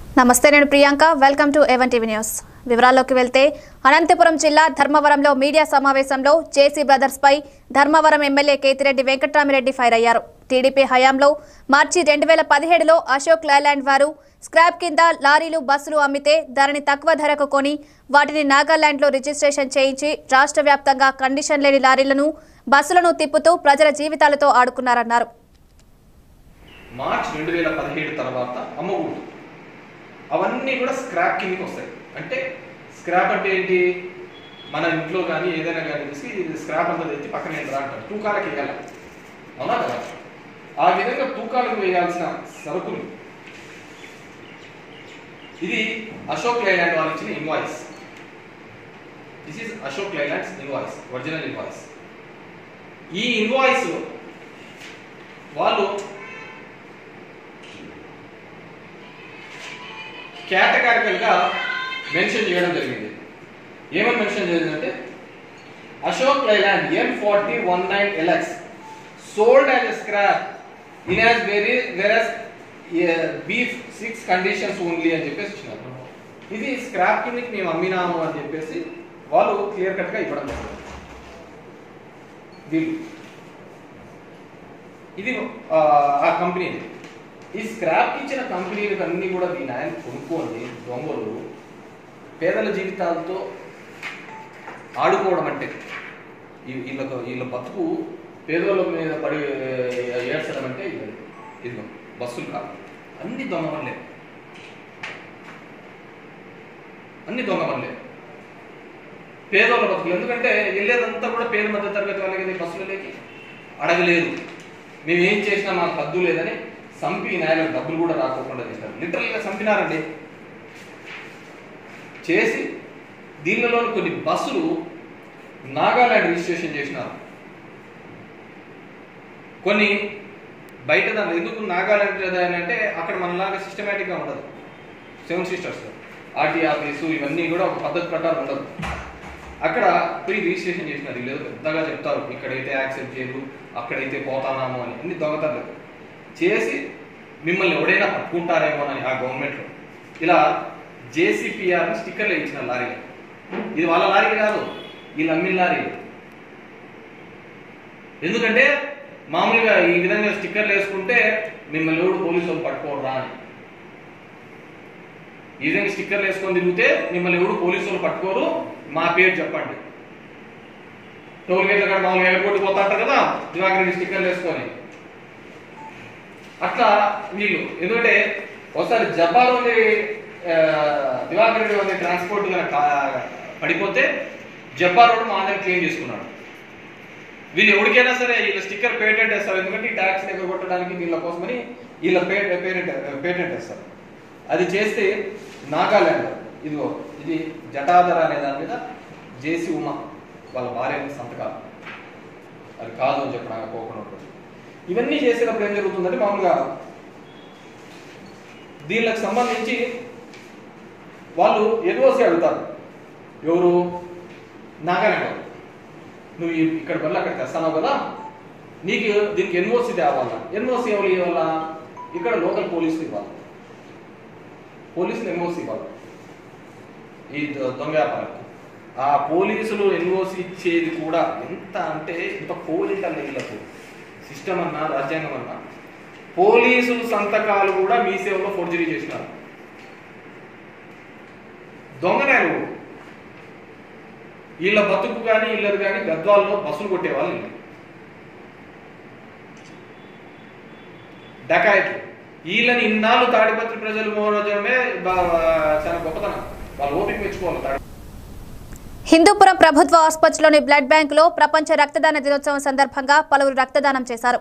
నమస్తే నేను Priyanka welcome to A one TV news వివరాల్లోకి వెళ్తే అనంతపురం జిల్లా ధర్మవరంలో మీడియా సమావేశంలో జేసీ బ్రదర్స్ పై ధర్మవరం ఎమ్మెల్యే కేతిరెడ్డి వెంకట్రామిరెడ్డి ఫైర్ అయ్యారు టీడీపీ హయాంలో మార్చి రెండు వేల పదిహేడులో అశోక్ లైలాండ్ వారు స్క్రాప్ కింద లారీలు బస్సులు అమ్మితే ధరని తక్కువ ధరకు కొని వాటిని నాగాలాండ్లో రిజిస్ట్రేషన్ చేయించి రాష్ట్ర వ్యాప్తంగా కండిషన్ లేని లారీలను బస్సులను తిప్పుతూ ప్రజల జీవితాలతో ఆడుకున్నారన్నారు మార్చ్ రెండు వేల పదిహేడు తర్వాత అమ్మకూడదు అవన్నీ కూడా స్క్రాప్ కిందకి వస్తాయి అంటే స్క్రాప్ అంటే ఏంటి మన ఇంట్లో కానీ ఏదైనా కానీ తీసి ఇది స్క్రాప్ అంతా తెచ్చి పక్కన ఏంటరా అంటారు తూకాలకు వేయాలి అవునా కదా ఆ విధంగా తూకాలకు వేయాల్సిన సరుకులు ఇది అశోక్ లైలాండ్ వాళ్ళు ఇచ్చిన invoice this is Ashok Leyland's invoice original invoice ఈ ఇన్వాయిస్ వాళ్ళు కేటగారికల్ గా మెన్షన్ చేయడం జరిగింది ఏమని మెన్షన్ చేసిందంటే Ashok Leyland M forty one nine LX sold as scrap in as very various basis conditions only అని చెప్పేసి ఇచ్చినారు ఇది స్క్రాప్ కిందకి మేము అమ్మినాము అని చెప్పేసి వాళ్ళు క్లియర్ కట్ గా ఇవ్వడం జరిగింది వీళ్ళు ఇది ఆ, ఆ కంపెనీ ఈ స్క్రాప్ ఇచ్చిన కంపెనీలకు అన్ని కూడా దీని ఆయన కొనుక్కొని దొంగలు పేదల జీవితాలతో ఆడుకోవడం అంటే ఈ- వీళ్ళకు వీళ్ళ బతుకు పేదోళ్ళ మీద పడి ఏడ్చడం అంటే ఇది ఇది బస్సులు కాదు అన్ని దొంగ పనులే అన్ని దొంగ పనులే పేదోళ్ళ బతుకులు ఎందుకంటే వెళ్ళేదంతా కూడా పేద మధ్య తరగతి వాళ్ళకి ఇది బస్సులలోకి అడగలేదు మేము ఏం చేసినా మాకు హద్దు లేదని సంపి న్యాయాలకు డబ్బులు కూడా రాకోకుండా చేశారు లిటరల్గా చంపినారండి చేసి దీనిలో కొన్ని బస్సులు నాగాలాండ్ రిజిస్ట్రేషన్ చేసినారు కొన్ని బయట దాని ఎందుకు నాగాలాండ్ అని అంటే అక్కడ మనలాగా సిస్టమేటిక్గా ఉండదు సెవెన్ సిస్టర్స్ ఆర్టీ ఆఫీసు ఇవన్నీ కూడా ఒక పద్ధతి ప్రకారం ఉండదు అక్కడ పోయి రిజిస్ట్రేషన్ చేసినారు వీళ్ళు ఏదో పెద్దగా చెప్తారు ఇక్కడైతే యాక్సెప్ట్ చేయరు అక్కడైతే పోతానాము అని అన్ని దొంగతనాలు చేసి మిమ్మల్ని ఎవడైనా పట్టుకుంటారేమో అని ఆ గవర్నమెంట్లో ఇలా జేసీపీఆర్ స్టిక్కర్లు ఇచ్చిన లారీ ఇది వాళ్ళ లారీ కాదు వీళ్ళు అమ్మిన లారీ ఎందుకంటే మామూలుగా ఈ విధంగా స్టిక్కర్లు వేసుకుంటే మిమ్మల్ని ఎవడు పోలీసు వాళ్ళు పట్టుకోరా అని ఈ విధంగా స్టిక్కర్లు వేసుకొని తిరిగితే మిమ్మల్ని ఎవడు పోలీసు వాళ్ళు పట్టుకోరు మా పేరు చెప్పండి టోల్ గేట్ల కాడ మామూలుగా ఎయిర్పోర్ట్ పోతా అంటారు కదా దివాకర్ రెడ్డి స్టిక్కర్లు వేసుకొని అట్లా వీళ్ళు ఎందుకంటే ఒకసారి జపాన్ ఉంది దివాకర్ రెడ్డి ఉంది ట్రాన్స్పోర్ట్ కనుక పడిపోతే జపాన్ రోడ్ మా అందరికి క్లెయిమ్ చేసుకున్నాడు వీళ్ళు ఎవరికైనా సరే వీళ్ళ స్టిక్కర్ పేటెంట్ వేస్తారు ఎందుకంటే ఈ ట్యాక్స్ దగ్గర కొట్టడానికి వీళ్ళ కోసమని వీళ్ళ పేటెంట్ పేటెంట్ వేస్తారు అది చేస్తే నాగాలాండ్ ఇదిగో ఇది జటాధర అనే దాని మీద జేసి ఉమా వాళ్ళ భార్య సంతకాలు అది కాదు అని చెప్పి నాకు పోకుండా ఉంటుంది. ఇవన్నీ చేసేటప్పుడు ఏం జరుగుతుందంటే మామూలుగా దీనికి సంబంధించి వాళ్ళు ఎన్ఓసి అడుగుతారు ఎవరు నాగాలాండ్ వాళ్ళు. నువ్వు ఈ- ఇక్కడ వల్ల అక్కడ తెస్తానావు కదా నీకు దీనికి ఎన్ఓసి తేవాలా ఎన్ఓసి ఎవరు ఇవ్వాలా ఇక్కడ లోకల్ పోలీసులు ఇవ్వాలి పోలీసులు ఎన్ఓసి ఇవ్వాలి ఈ దొ- దొంగ వ్యాపారం ఆ పోలీసులు ఎన్ఓసి ఇచ్చేది కూడా ఎంత అంటే ఇంత పోలిక వీళ్ళకు సిస్టమ్ అన్నా రాజ్యాంగం అన్నా పోలీసులు సంతకాలు కూడా మీ సేవలో ఫోర్జరీ చేసినారు దొంగనాలు వీళ్ళ బతుకు కానీ వీళ్ళది కానీ గద్వాల్లో బస్సులు కొట్టేవాళ్ళు వీళ్ళు. డకాయట్లు వీళ్ళని ఇన్నాళ్ళు తాడిపత్రి ప్రజలు మోరజమే చాలా గొప్పతనం వాళ్ళు ఓపిక మెచ్చుకోవాలి తాడి హిందూపురం ప్రభుత్వ ఆసుపత్రిలోని బ్లడ్ బ్యాంకులో ప్రపంచ రక్తదాన దినోత్సవం సందర్భంగా పలువురు రక్తదానం చేశారు